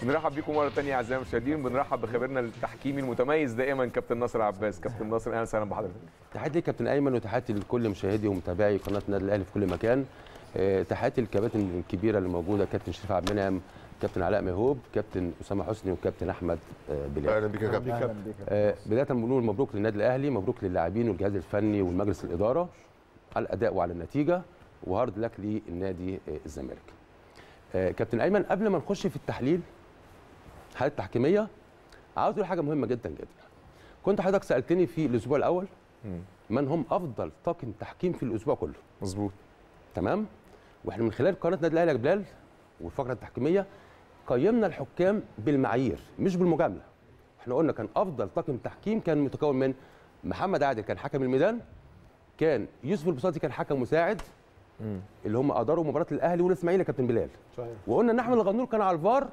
بنرحب بيكم مره ثانيه اعزائي المشاهدين بنرحب بخبيرنا التحكيمي المتميز دائما كابتن ناصر عباس كابتن ناصر اهلا وسهلا بحضرتك تحياتي لكابتن ايمن وتحياتي لكل مشاهدي ومتابعي قناه النادي الاهلي في كل مكان آه، تحياتي للكباتن الكبيره اللي موجوده كابتن شريف عبد المنعم كابتن علاء مهوب كابتن اسامه حسني وكابتن احمد آه، بلال اهلا بك يا كابتن اهلا بيك يا آه، بدايه بنقول مبروك للنادي الاهلي مبروك للاعبين والجهاز الفني والمجلس الاداره على الاداء وعلى النتيجه وهارد لك للنادي آه، الزمالك آه، كابتن ايمن قبل ما نخش في التحليل حاله التحكيميه عاوز اقول حاجه مهمه جدا جدا كنت حضرتك سالتني في الاسبوع الاول من هم افضل طاقم تحكيم في الاسبوع كله مظبوط تمام واحنا من خلال قناه النادي الاهلي يا بلال والفقره التحكيميه قيمنا الحكام بالمعايير مش بالمجامله احنا قلنا كان افضل طاقم تحكيم كان متكون من محمد عادل كان حكم الميدان كان يوسف البساطي كان حكم مساعد اللي هم اداروا مباراه الاهلي والاسماعيلي يا كابتن بلال صحيح وقلنا ان احمد الغنور كان على الفار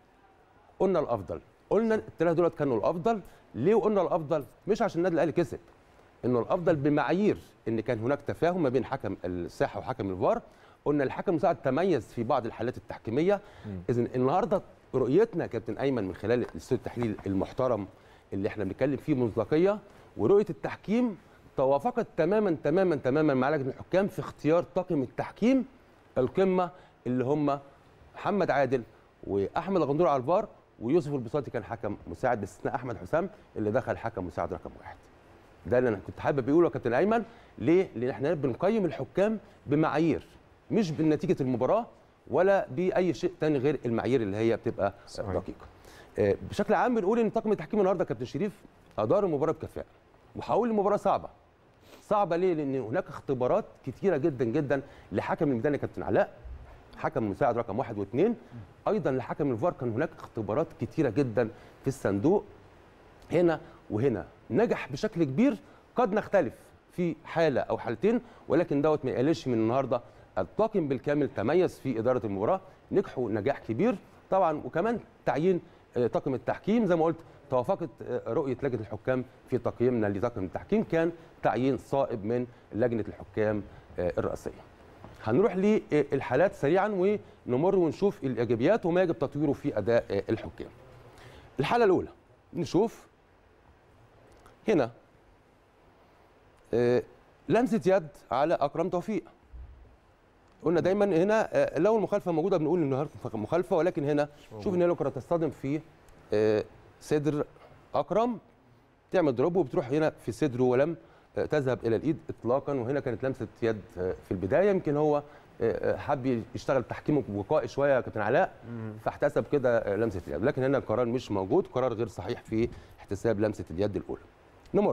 قلنا الافضل قلنا الثلاثه دولت كانوا الافضل ليه وقلنا الافضل مش عشان النادي الاهلي كسب انه الافضل بمعايير ان كان هناك تفاهم ما بين حكم الساحه وحكم الفار قلنا الحكم المساعد تميز في بعض الحالات التحكيميه اذا النهارده رؤيتنا يا كابتن ايمن من خلال الاستوديو التحليل المحترم اللي احنا بنتكلم فيه مصداقيه ورؤيه التحكيم توافقت تماما تماما تماما مع لجنه الحكام في اختيار طاقم التحكيم القمه اللي هم محمد عادل واحمد الغندور على الفار ويوسف البساطي كان حكم مساعد باستثناء احمد حسام اللي دخل حكم مساعد رقم واحد ده اللي انا كنت حابب اقوله يا كابتن ايمن ليه؟ لان احنا بنقيم الحكام بمعايير مش بنتيجه المباراه ولا باي شيء تاني غير المعايير اللي هي بتبقى صحيح. دقيقه. آه، بشكل عام بنقول ان طاقم التحكيم النهارده يا كابتن شريف ادار المباراه بكفاءه وحاول المباراه صعبه. صعبه ليه؟ لان هناك اختبارات كتيره جدا جدا لحكم الميدان يا كابتن علاء حكم مساعد رقم واحد واثنين ايضا لحكم الفار كان هناك اختبارات كتيره جدا في الصندوق هنا وهنا نجح بشكل كبير قد نختلف في حاله او حالتين ولكن دوت ما يقللش من النهارده الطاقم بالكامل تميز في اداره المباراه نجحوا نجاح كبير طبعا وكمان تعيين آه، طاقم التحكيم زي ما قلت توافقت آه، رؤيه لجنه الحكام في تقييمنا لطاقم التحكيم كان تعيين صائب من لجنه الحكام آه، الرئاسيه. هنروح للحالات سريعا ونمر ونشوف الايجابيات وما يجب تطويره في اداء آه، الحكام. الحاله الاولى نشوف هنا آه، لمسه يد على اكرم توفيق قلنا دايما هنا آه، لو المخالفه موجوده بنقول ان هناك مخالفه ولكن هنا شوف ان هي لو كانت تصطدم في آه، صدر اكرم تعمل دروب وبتروح هنا في صدره ولم آه، تذهب الى الايد اطلاقا وهنا كانت لمسه يد آه، في البدايه يمكن هو آه، آه، حب يشتغل تحكيمه وقائي شويه يا كابتن علاء فاحتسب كده آه، لمسه اليد لكن هنا القرار مش موجود قرار غير صحيح في احتساب لمسه اليد الاولى نمر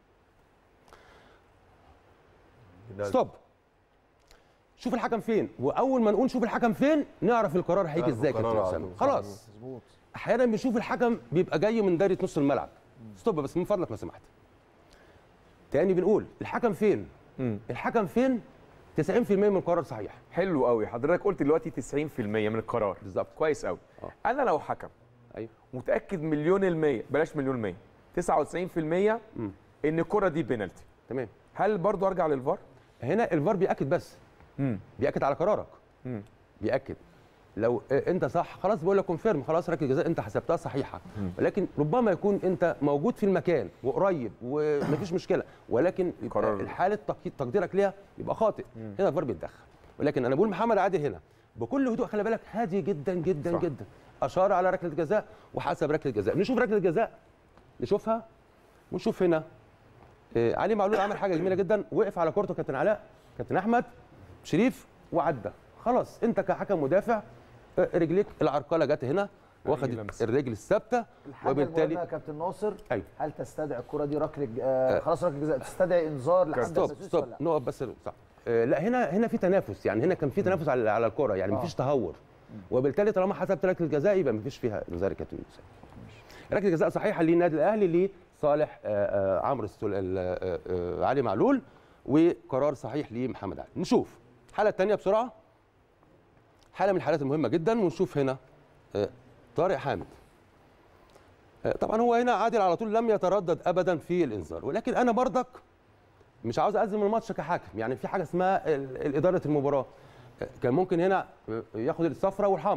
ستوب شوف الحكم فين واول ما نقول شوف الحكم فين نعرف القرار هيجي نعرف ازاي يا القرار كابتن على اسامه طول. خلاص مظبوط احيانا بنشوف الحكم بيبقى جاي من دايره نص الملعب ستوب بس من فضلك لو سمحت تاني بنقول الحكم فين مم. الحكم فين 90% من القرار صحيح حلو قوي حضرتك قلت دلوقتي 90% من القرار بالظبط كويس قوي آه. انا لو حكم ايوه متاكد مليون المية بلاش مليون المية 99% مم. ان الكره دي بينالتي تمام هل برضو ارجع للفار هنا الفار بياكد بس امم بياكد على قرارك مم. بياكد لو آه، انت صح خلاص بيقول لك كونفيرم خلاص ركله جزاء انت حسبتها صحيحه ولكن ربما يكون انت موجود في المكان وقريب ومفيش مشكله ولكن يبقى قرار. الحاله تقي- تقديرك ليها يبقى خاطئ هنا الفار بيتدخل ولكن انا بقول محمد عادل هنا بكل هدوء خلي بالك هادي جدا جدا صح. صح. جدا اشار على ركله جزاء وحسب ركله جزاء نشوف ركله جزاء نشوفها ونشوف هنا آه، علي معلول عمل حاجه جميله جدا وقف على كورته كابتن علاء كابتن احمد شريف وعدى خلاص انت كحكم مدافع آه، رجليك العرقله جت هنا واخد لمسة. الرجل الثابته الحاجه المهمه يا وبالتالي كابتن ناصر أيوة. هل تستدعي الكره دي ركله ج- آه خلاص ركله جزاء تستدعي انذار لحد ستوب التسويس ستوب ولا لا؟ نقف بس صح آه، لا هنا هنا في تنافس يعني هنا كان في تنافس على على الكره يعني آه. مفيش تهور وبالتالي طالما حسبت ركله الجزاء يبقى مفيش فيها انذار يا كابتن يوسف ركله جزاء صحيحه للنادي الاهلي لصالح آه، آه، عمرو السل... ال- آه، آه، علي معلول وقرار صحيح لمحمد علي نشوف الحاله الثانيه بسرعه حاله من الحالات المهمه جدا ونشوف هنا آه، طارق حامد آه، طبعا هو هنا عادل على طول لم يتردد ابدا في الانذار ولكن انا برضك مش عاوز ازم الماتش كحكم يعني في حاجه اسمها ال- اداره المباراه آه، كان ممكن هنا آه، ياخد الصفراء والحمراء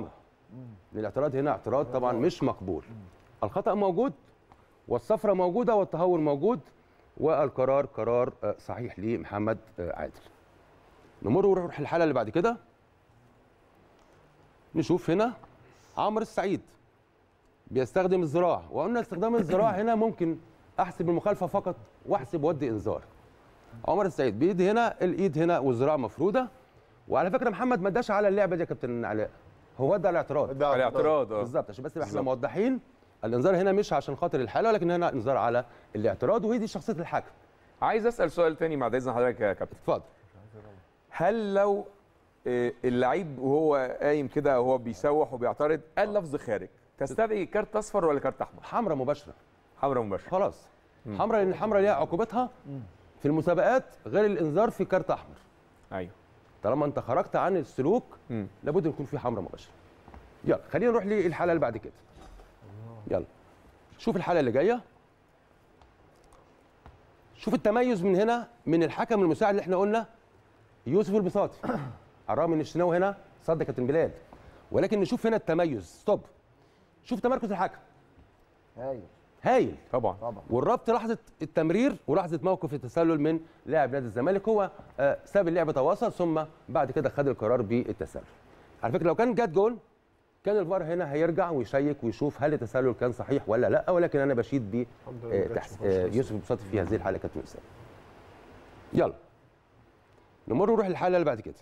الاعتراض هنا اعتراض طبعا مش مقبول الخطا موجود والصفرة موجوده والتهور موجود والقرار قرار آه، صحيح لمحمد آه، عادل نمر ونروح الحاله اللي بعد كده نشوف هنا عمرو السعيد بيستخدم الذراع وقلنا استخدام الذراع هنا ممكن احسب المخالفه فقط واحسب ودي انذار عمر السعيد بايد هنا الايد هنا والذراع مفروده وعلى فكره محمد ما اداش على اللعبه دي يا كابتن علاء هو ادى على الاعتراض على اعتراض اه بالظبط عشان بس يبقى احنا بالظبط. موضحين الانذار هنا مش عشان خاطر الحاله ولكن هنا انذار على الاعتراض وهي دي شخصيه الحكم عايز اسال سؤال تاني بعد اذن حضرتك يا كابتن اتفضل هل لو آه، اللعيب وهو قايم كده وهو بيسوح وبيعترض قال لفظ خارج تستدعي كارت اصفر ولا كارت احمر؟ حمراء مباشره حمرا مباشر خلاص حمراء لان الحمراء ليها عقوبتها في المسابقات غير الانذار في كارت احمر ايوه طالما انت خرجت عن السلوك مم. لابد يكون في حمراء مباشره يلا خلينا نروح للحاله اللي بعد كده يلا شوف الحاله اللي جايه شوف التميز من هنا من الحكم المساعد اللي احنا قلنا يوسف البساطي على الرغم ان الشناوي هنا صد كابتن بلال ولكن نشوف هنا التميز ستوب شوف تمركز الحكم هايل هايل طبعا طبعا والربط لحظه التمرير ولحظه موقف التسلل من لاعب نادي الزمالك هو آه، ساب اللعب تواصل ثم بعد كده خد القرار بالتسلل على فكره لو كان جت جول كان الفار هنا هيرجع ويشيك ويشوف هل التسلل كان صحيح ولا لا ولكن انا بشيد ب آه، تحس- آه، يوسف البساطي في هذه الحاله كابتن اسامه يلا نمر نروح للحاله اللي بعد كده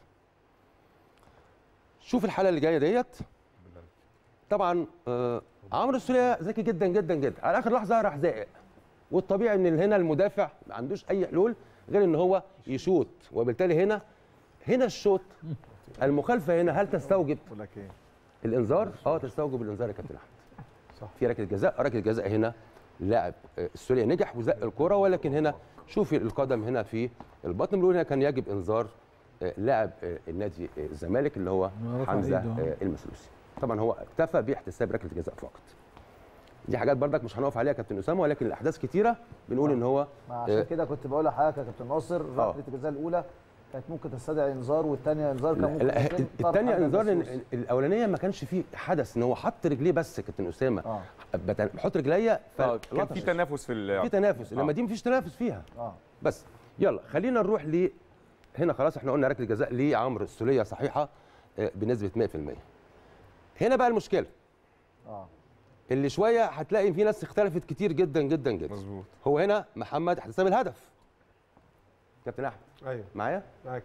شوف الحاله اللي جايه ديت طبعا آه، عمرو السوليه ذكي جدا جدا جدا على اخر لحظه راح زائق والطبيعي ان هنا المدافع ما عندوش اي حلول غير ان هو يشوط وبالتالي هنا هنا الشوط المخالفه هنا هل تستوجب بقول لك ايه الانذار اه تستوجب الانذار يا كابتن احمد صح في ركله جزاء ركله جزاء هنا لاعب آه، السوري نجح وزق الكره ولكن هنا شوفي القدم هنا في البطن بنقول هنا كان يجب انذار آه، لاعب آه، النادي آه، الزمالك اللي هو رفع حمزه إيده. آه، المسلوسي طبعا هو اكتفى باحتساب ركله جزاء فقط دي حاجات بردك مش هنقف عليها يا كابتن اسامه ولكن الاحداث كتيره بنقول ان هو ما عشان آه، كده كنت بقول لحضرتك يا كابتن ناصر آه. ركله الجزاء الاولى كانت ممكن تستدعي انذار والثانيه انذار كان ممكن لا يتم طرد الثانيه حمزة انذار لان المسلوسي. الاولانيه ما كانش فيه حدث ان هو حط رجليه بس يا كابتن اسامه اه بت- بحط رجليا آه، كان في فلطش. تنافس في في اللعب تنافس آه. انما دي مفيش تنافس فيها اه بس يلا خلينا نروح ل هنا خلاص احنا قلنا ركله جزاء لعمرو السوليه صحيحه آه، بنسبه 100% هنا بقى المشكله اه اللي شويه هتلاقي في ناس اختلفت كتير جدا جدا جدا مظبوط هو هنا محمد احتساب الهدف كابتن احمد ايوه معايا معاك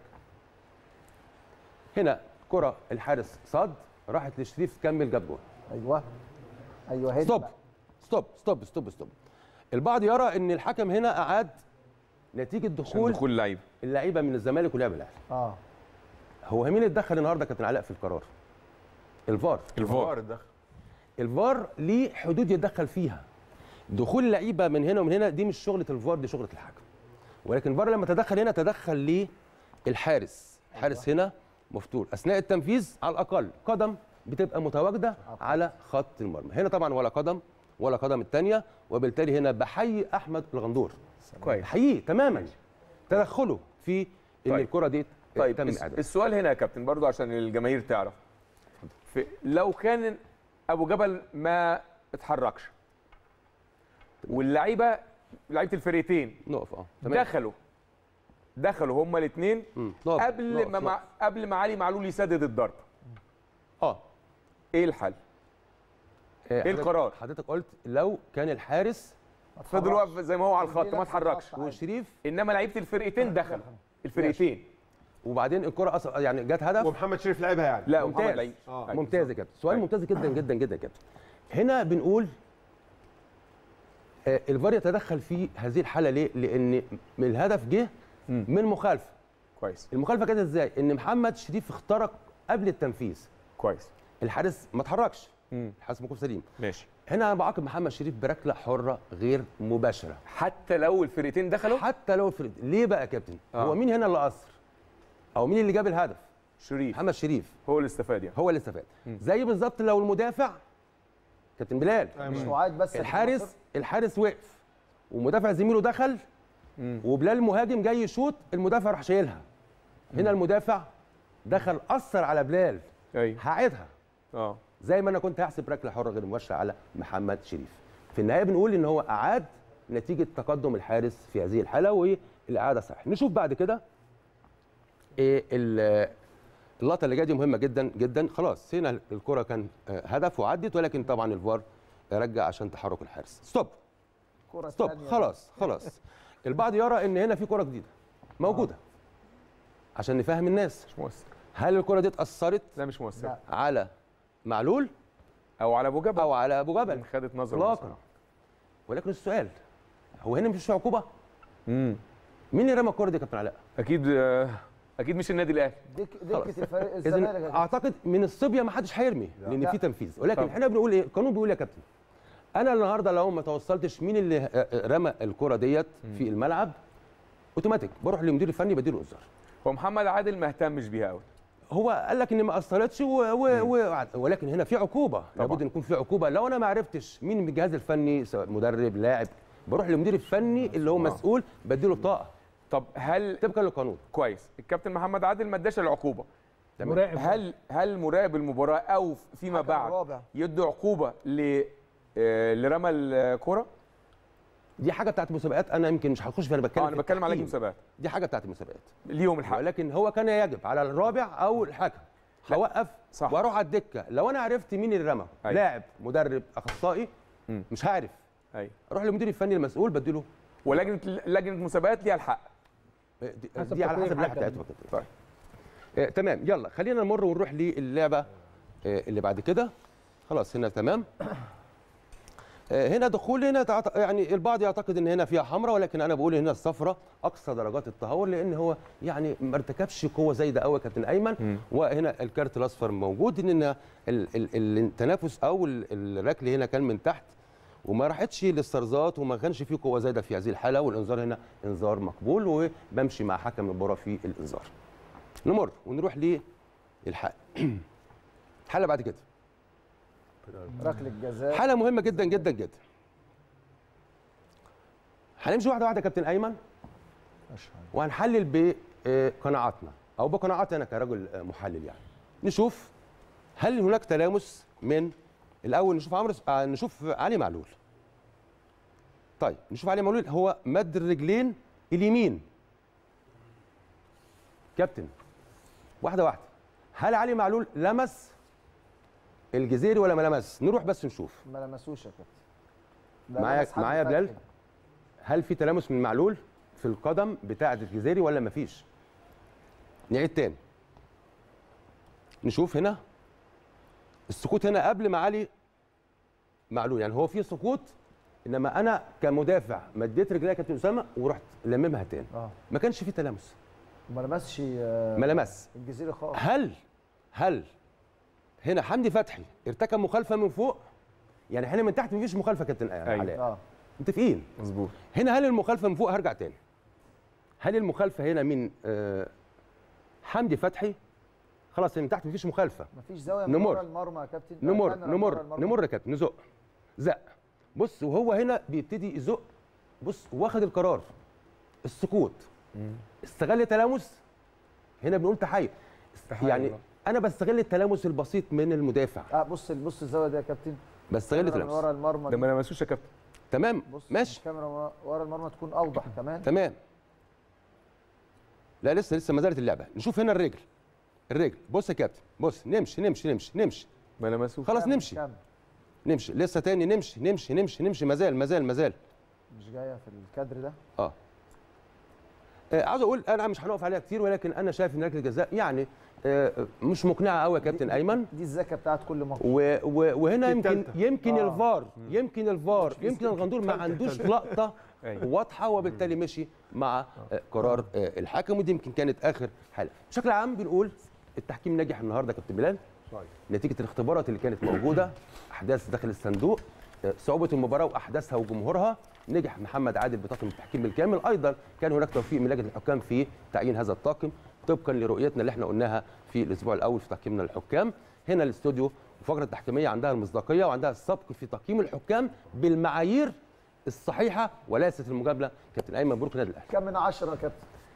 هنا كره الحارس صاد راحت لشريف كمل جاب جول ايوه ايوه هنا ستوب بقى. ستوب ستوب ستوب ستوب البعض يرى ان الحكم هنا اعاد نتيجه عشان دخول دخول اللعيب اللعيبه من الزمالك ولعب الاهلي اه هو مين اللي اتدخل النهارده كابتن علاء في القرار الفار الفار الدخل الفار ليه حدود يتدخل فيها دخول اللعيبه من هنا ومن هنا دي مش شغله الفار دي شغله الحكم ولكن الفار لما تدخل هنا تدخل للحارس الحارس هنا مفتول اثناء التنفيذ على الاقل قدم بتبقى متواجده على خط المرمى هنا طبعا ولا قدم ولا قدم الثانيه وبالتالي هنا بحيي احمد الغندور كويس بحييه تماما تدخله في ان طيب. الكره دي طيب تم الس- اعادتها السؤال هنا يا كابتن برضو عشان الجماهير تعرف في لو كان ابو جبل ما اتحركش واللعيبه لعيبه الفرقتين نقف اه تمام دخلوا دخلوا هما الاثنين مم. نقف، قبل نقف، ما نقف. مع قبل ما علي معلول يسدد الضرب اه ايه الحل؟ ايه إيه القرار؟ حضرتك قلت لو كان الحارس فضل واقف زي ما هو على الخط ما اتحركش وشريف انما لعيبه الفرقتين دخلوا الفرقتين وبعدين الكره اصلا يعني جت هدف ومحمد شريف لعبها يعني لا ممتاز. محمد لعيب آه. أيوة. ممتاز يا كابتن سؤال أيوة. ممتاز جدا جدا جدا يا كابتن هنا بنقول آه، الفار يتدخل في هذه الحاله ليه؟ لان من الهدف جه مم. من مخالفه كويس المخالفه كانت ازاي؟ ان محمد شريف اخترق قبل التنفيذ كويس الحارس ما اتحركش مم. الحارس موقف سليم ماشي هنا انا بعاقب محمد شريف بركله حره غير مباشره حتى لو الفرقتين دخلوا حتى لو فرد ليه بقى يا كابتن؟ آه. هو مين هنا اللي قصر؟ او مين اللي جاب الهدف؟ شريف محمد شريف هو اللي استفاد يعني هو اللي استفاد زي بالظبط لو المدافع كابتن بلال مش وعاد بس يا كابتن الحارس ناصر. الحارس وقف ومدافع زميله دخل مم. وبلال المهاجم جاي يشوط المدافع راح شايلها هنا المدافع دخل اثر على بلال ايوه هعيدها اه زي ما انا كنت هحسب ركله حره غير مباشره على محمد شريف في النهايه بنقول ان هو اعاد نتيجه تقدم الحارس في هذه الحاله والاعاده صحيح نشوف بعد كده ايه ال- اللقطه اللي جايه دي مهمه جدا جدا خلاص هنا الكره كان آه، هدف وعدت ولكن طبعا الفار رجع عشان تحرك الحارس ستوب كرة ستوب تانية. خلاص خلاص البعض يرى ان هنا في كره جديده موجوده عشان نفهم الناس مش مؤثر هل الكره دي اتاثرت لا مش مؤثر لا. على معلول او على ابو جبل او على ابو جبل خدت نظر اطلاقا ولكن السؤال هو هنا مش في عقوبه امم مين اللي رمى الكره دي يا كابتن علاء اكيد آه، اكيد مش النادي الاهلي ديك خلاص. دكه الفريق اذا الزمالك يا كابتن. اعتقد من الصبيه ما حدش هيرمي لان لا. في تنفيذ ولكن طبعا. احنا بنقول ايه القانون بيقول يا كابتن انا النهارده لو ما توصلتش مين اللي آه، آه، رمى الكره ديت في الملعب اوتوماتيك بروح للمدير الفني بديله انذار هو محمد عادل ما اهتمش بيها قوي هو قال لك ان ما اثرتش و... و... و... ولكن هنا في عقوبه لابد ان يكون في عقوبه لو انا ما عرفتش مين من الجهاز الفني سواء مدرب لاعب بروح للمدير الفني اللي هو آه. مسؤول بديله بطاقه طب هل طبقا للقانون كويس الكابتن محمد عادل ما اداش العقوبه تمام. مراقب هل هل مراقب المباراه او فيما حكم بعد الرابع. يدوا عقوبه ل آه، اللي رمى الكوره دي حاجه بتاعت المسابقات انا يمكن مش هخش فيها انا بتكلم اه انا في بتكلم على التحكيم. المسابقات دي حاجه بتاعت المسابقات ليهم الحق ولكن هو كان يجب على الرابع او الحكم هوقف صح. واروح على الدكه لو انا عرفت مين اللي رمى أيوة. لاعب مدرب اخصائي مم. مش هعرف ايوه اروح للمدير الفني المسؤول بديله ولجنه لجنه المسابقات ليها الحق دي, حسب دي على تقرير حسب اللائحه الحكم. بتاعتهم كده. طيب آه تمام يلا خلينا نمر ونروح للعبه آه اللي بعد كده خلاص هنا تمام آه هنا دخول هنا تعت... يعني البعض يعتقد ان هنا فيها حمراء ولكن انا بقول هنا الصفراء اقصى درجات التهور لان هو يعني ما ارتكبش قوه زايده قوي يا كابتن ايمن وهنا الكارت الاصفر موجود ان ال... ال... ال... التنافس او ال... الركل هنا كان من تحت وما راحتش للسرزات وما كانش فيه قوه زايده في هذه الحاله والانذار هنا انذار مقبول وبمشي مع حكم المباراه في الانذار نمر ونروح للحق حاله بعد كده ركله جزاء حاله مهمه جدا جدا جدا هنمشي واحده واحده يا كابتن ايمن وهنحلل بقناعاتنا او بقناعاتي انا كرجل آه، محلل يعني نشوف هل هناك تلامس من الاول نشوف عمرو آه، نشوف علي معلول طيب نشوف علي معلول هو مد الرجلين اليمين كابتن واحده واحده هل علي معلول لمس الجزيري ولا ما لمس نروح بس نشوف ما لمسوش يا كابتن ده معايا- لمس حد معايا بلال؟ فتحي. هل في تلامس من معلول في القدم بتاعه الجزيري ولا مفيش نعيد تاني نشوف هنا السقوط هنا قبل ما علي معلول يعني هو في سقوط انما انا كمدافع مديت رجلي يا كابتن اسامه ورحت لممها تاني اه ما كانش في تلامس ما لمسش آه، ما لمس الجزيري خالص هل هل هنا حمدي فتحي ارتكب مخالفه من فوق يعني هنا من تحت مفيش مخالفه يا كابتن أيوة. علاء اه متفقين مظبوط هنا هل المخالفه من فوق هرجع تاني هل المخالفه هنا من آه، حمدي فتحي خلاص من تحت مفيش مخالفه مفيش زاويه من نمر. ورا المرمى يا كابتن آه، نمر كاميرا من ورا نمر المرمى. نمر يا كابتن نزق زق بص وهو هنا بيبتدي يزق بص واخد القرار السقوط استغل تلامس هنا بنقول تحية تحية يعني والله. انا بستغل التلامس البسيط من المدافع اه بص بص الزاويه دي يا كابتن بستغل كاميرا من التلامس ورا المرمى ده دي. ما لمسوش يا كابتن تمام بص ماشي الكاميرا ورا- ورا المرمى تكون اوضح كمان تمام لا لسه لسه ما زالت اللعبه نشوف هنا الرجل الرجل بص يا كابتن بص نمشي نمشي نمشي نمشي ما لمسوش خلاص كمل، نمشي كمل. نمشي لسه تاني نمشي نمشي نمشي نمشي ما زال ما زال ما زال مش جايه في الكادر ده اه آه، عاوز اقول انا مش هنقف عليها كتير ولكن انا شايف ان ركله الجزاء يعني آه، مش مقنعه قوي يا كابتن ايمن دي الذكاء بتاعت كل ماتش و و وهنا دي يمكن التالتة. يمكن آه. الفار يمكن الفار يمكن الغندور ما عندوش لقطه أيوة. واضحه وبالتالي مشي مع آه، قرار آه، الحكم ودي يمكن كانت اخر حاله بشكل عام بنقول التحكيم نجح النهارده يا كابتن بلال نتيجه الاختبارات اللي كانت موجوده احداث داخل الصندوق آه، صعوبه المباراه واحداثها وجمهورها نجح محمد عادل بطاقم التحكيم بالكامل ايضا كان هناك توفيق من لجنه الحكام في تعيين هذا الطاقم طبقا لرؤيتنا اللي احنا قلناها في الاسبوع الاول في تحكيمنا للحكام هنا الاستوديو الفقره التحكيميه عندها المصداقيه وعندها السبق في تقييم الحكام بالمعايير الصحيحه وليست المجامله كابتن ايمن مبروك نادي الاهلي كم من عشرة يا كابتن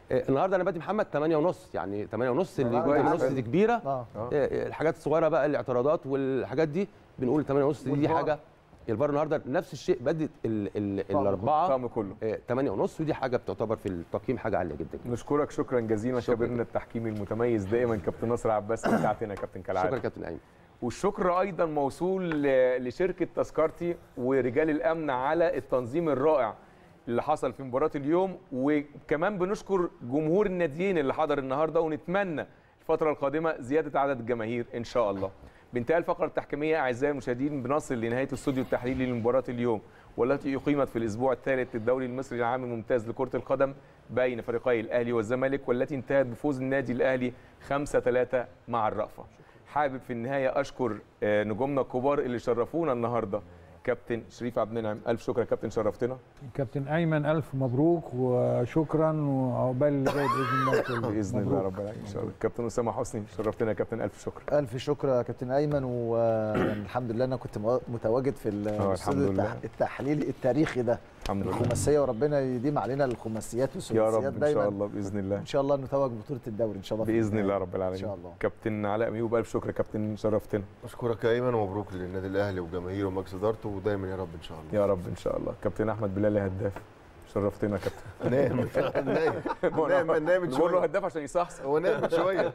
آه، النهارده انا بدي محمد 8 ونص يعني 8 ونص اللي كويس. 8 ونص دي كبيره اه آه. آه، الحاجات الصغيره بقى الاعتراضات والحاجات دي بنقول 8 ونص دي, دي والفار. حاجه الفار النهارده نفس الشيء بدي ال- ال- طقم الاربعه الطقم كله 8 ونص ودي حاجه بتعتبر في التقييم حاجه عاليه جدا نشكرك شكرا جزيلا شكراً. خبيرنا التحكيمي المتميز دائما كابتن ناصر عباس بتاعتنا كابتن كالعاده شكرا كابتن ايمن والشكر ايضا موصول ل- لشركه تذكرتي ورجال الامن على التنظيم الرائع اللي حصل في مباراه اليوم وكمان بنشكر جمهور الناديين اللي حضر النهارده ونتمنى الفتره القادمه زياده عدد الجماهير ان شاء الله بانتهاء الفقره التحكيميه اعزائي المشاهدين بنصل لنهايه الاستوديو التحليلي لمباراه اليوم والتي اقيمت في الاسبوع الثالث للدوري المصري العام الممتاز لكره القدم بين فريقي الاهلي والزمالك والتي انتهت بفوز النادي الاهلي 5-3 مع الرأفة حابب في النهايه اشكر آه، نجومنا الكبار اللي شرفونا النهارده كابتن شريف عبد المنعم الف شكر يا كابتن شرفتنا كابتن ايمن الف مبروك وشكرا وعقبال اللي جاي باذن الله كله باذن الله مبروك. رب العالمين ان شاء الله كابتن اسامه حسني شرفتنا يا كابتن الف شكر الف شكر يا كابتن ايمن ويعني الحمد لله انا كنت مو- متواجد في ال- آه، الاستوديو الحمد لله. التح- التحليلي التاريخي ده الحمد لله الخماسيه وربنا يديم علينا الخماسيات يا والثلاثيات رب ان دايما شاء الله باذن الله ان شاء الله نتوج بطوله الدوري ان شاء الله في باذن النهاية. الله رب العالمين ان شاء الله كابتن علاء ميوب الف شكر يا كابتن شرفتنا اشكرك يا ايمن ومبروك للنادي الاهلي وجماهيره ومجلس ادارته ودايما يا رب ان شاء الله يا رب ان شاء الله كابتن احمد بلال هداف شرفتنا يا كابتن نايم نايم نايم نايم بقول له شويه هداف عشان يصحصح هو نايم من شويه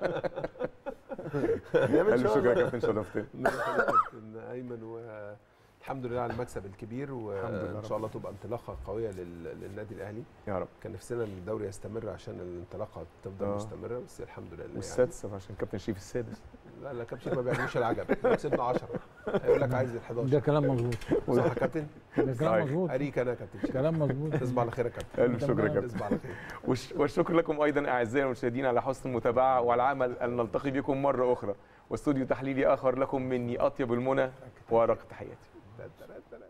نايم الف شكر يا شويه كابتن شرفتنا كابتن ايمن والحمد لله على المكسب الكبير الحمد لله وان شاء الله تبقى انطلاقه قويه لل- للنادي الاهلي يا رب كان نفسنا ان الدوري يستمر عشان الانطلاقه تفضل آه. مستمره بس الحمد لله يعني. والسادس عشان كابتن شريف السادس لا لا كابتن ما بيعجبوش العجب لو كسبنا 10 هيقول لك عايز ال 11 ده كلام مظبوط صح يا كابتن ده كلام صحيح. مظبوط اريك انا يا كابتن كلام مظبوط تصبح على خير يا كابتن الف شكر يا تمام. كابتن تصبح على خير والش- والشكر لكم ايضا اعزائي المشاهدين على حسن المتابعه والعمل ان نلتقي بكم مره اخرى واستوديو تحليلي اخر لكم مني اطيب المنى وارق تحياتي تلاتة، تلاتة.